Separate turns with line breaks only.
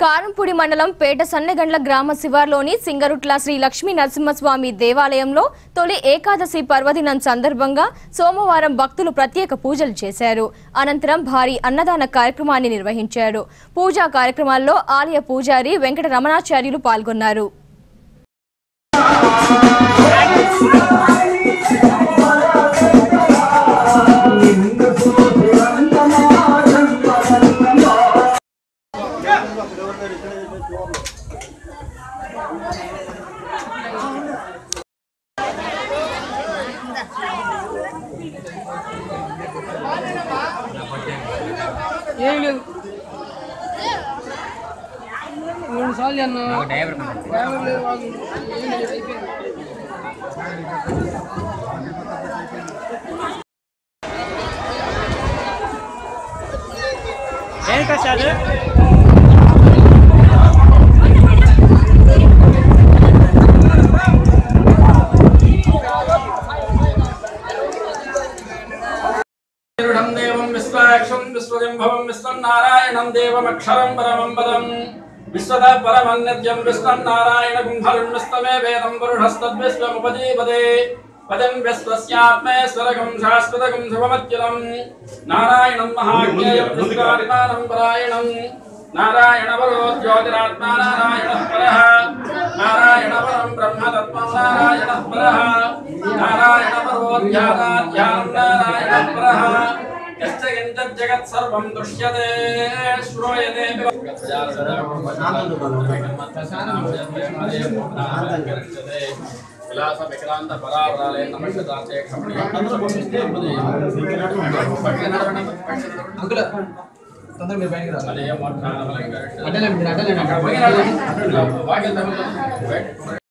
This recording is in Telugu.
కారంపూడి మండలం పేట సన్నెగండ్ల గ్రామ శివార్లోని సింగరుట్ల శ్రీ లక్ష్మీ నరసింహస్వామి దేవాలయంలో తొలి ఏకాదశి పర్వదినం సందర్భంగా సోమవారం భక్తులు ప్రత్యేక పూజలు చేశారు అనంతరం భారీ అన్నదాన కార్యక్రమాన్ని నిర్వహించారు పూజా కార్యక్రమాల్లో ఆలయ పూజారి వెంకట రమణాచార్యులు పాల్గొన్నారు
ఏం లేదు రెండు సార్లు అన్న డ్రైవర్ లేదు వాళ్ళు ఏం లేదు అయిపోయింది
రుఢం దేవం విశ్వాక్షం విశ్వజంభవం విశ్వం నారాయణం దేవమక్షరం పరమం పదం విశ్వద పరమన్యత్యం విశ్వం నారాయణ కుంభరం విశ్వమే వేదం పురుషస్తద్విశ్వముపజీపదే పదం విశ్వస్యాత్మేశ్వరకం శాశ్వతకం శుభమత్యులం నారాయణం మహాజ్ఞేయం విశ్వాదిమానం పరాయణం నారాయణ పరో జ్యోతిరాత్మా నారాయణ పరః నారాయణ పరం బ్రహ్మ తత్వం నారాయణ పరః నారాయణ పరో ధ్యానాధ్యానం నారాయణ పరః యశ్చ కించిత్ జగత్ సర్వం దృశ్యతే శ్రూయతే విలాస విక్రాంత పరావరాలే నమస్కారాచే
అంకుల్ తొందరగా మీరు బయటకు రావాలి
క్షమణీయ
అడ్డలేండి మీరు అడ్డలేండి
వాక్యం